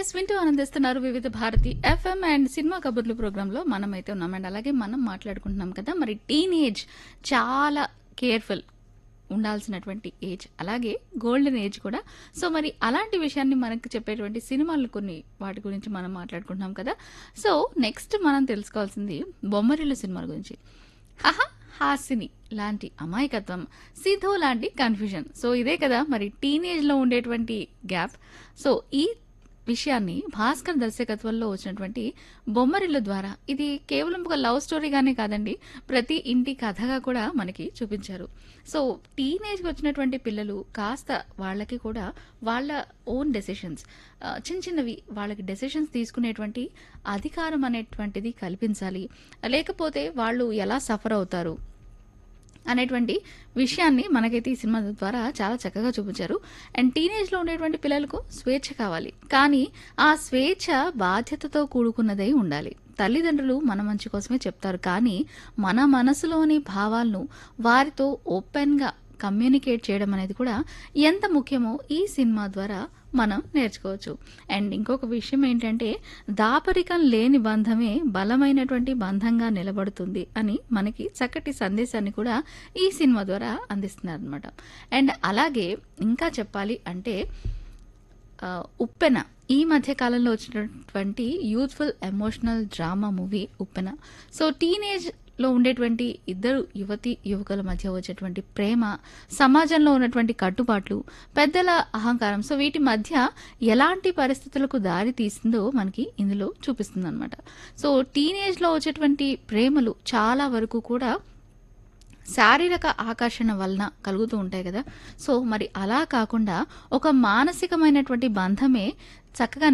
yes వింటూ ఆనందిస్తున్నారు వివిధ భారతి ఎఫ్ఎం అండ్ సినిమా కబుర్లు ప్రోగ్రాంలో మనం అయితే ఉన్నాం అండ్ అలాగే మనం మాట్లాడుకుంటున్నాం కదా మరి టీనేజ్ చాలా కేర్ఫుల్ ఉండాల్సినటువంటి ఏజ్ అలాగే గోల్డెన్ ఏజ్ కూడా సో మరి అలాంటి విషయాన్ని మనకు చెప్పేటువంటి సినిమాలు కొన్ని వాటి గురించి మనం మాట్లాడుకుంటున్నాం కదా సో నెక్స్ట్ మనం తెలుసుకోవాల్సింది బొమ్మరిల్లు సినిమాల గురించి హహ హాసిని లాంటి అమాయకత్వం సిద్ధో లాంటి కన్ఫ్యూజన్ సో ఇదే కదా మరి టీనేజ్లో ఉండేటువంటి గ్యాప్ సో ఈ విషయాన్ని భాస్కర్ దర్శకత్వంలో వచ్చినటువంటి బొమ్మరిల్లు ద్వారా ఇది కేవలం ఒక లవ్ స్టోరీగానే కాదండి ప్రతి ఇంటి కథగా కూడా మనకి చూపించారు సో టీనేజ్కి వచ్చినటువంటి పిల్లలు కాస్త వాళ్ళకి కూడా వాళ్ళ ఓన్ డెసిషన్స్ చిన్న చిన్నవి వాళ్ళకి డెసిషన్స్ తీసుకునేటువంటి అధికారం అనేటువంటిది కల్పించాలి లేకపోతే వాళ్ళు ఎలా సఫర్ అవుతారు అనేటువంటి విషయాన్ని మనకైతే ఈ సినిమా ద్వారా చాలా చక్కగా చూపించారు అండ్ టీనేజ్లో ఉండేటువంటి పిల్లలకు స్వేచ్ఛ కావాలి కానీ ఆ స్వేచ్ఛ బాధ్యతతో కూడుకున్నదై ఉండాలి తల్లిదండ్రులు మన మంచి కోసమే చెప్తారు కానీ మన మనసులోని భావాలను వారితో ఓపెన్గా కమ్యూనికేట్ చేయడం అనేది కూడా ఎంత ముఖ్యమో ఈ సినిమా ద్వారా మనం నేర్చుకోవచ్చు అండ్ ఇంకొక విషయం ఏంటంటే దాపరికం లేని బంధమే బలమైనటువంటి బంధంగా నిలబడుతుంది అని మనకి చక్కటి సందేశాన్ని కూడా ఈ సినిమా ద్వారా అందిస్తున్నారు అనమాట అండ్ అలాగే ఇంకా చెప్పాలి అంటే ఆ, ఉప్పెన ఈ మధ్య కాలంలో వచ్చినటువంటి youthful emotional drama movie Uppena so teenage లో ఉండేటువంటి ఇద్దరు యువతి యువకుల మధ్య వచ్చేటువంటి ప్రేమ సమాజంలో ఉన్నటువంటి కట్టుబాట్లు పెద్దల అహంకారం సో వీటి మధ్య ఎలాంటి పరిస్థితులకు దారి తీసిందో మనకి ఇందులో చూపిస్తుంది అనమాట సో టీనేజ్ లో వచ్చేటువంటి ప్రేమలు చాలా వరకు కూడా శారీరక ఆకర్షణ వలన కలుగుతూ ఉంటాయి కదా సో మరి అలా కాకుండా ఒక మానసికమైనటువంటి బంధమే చక్కగా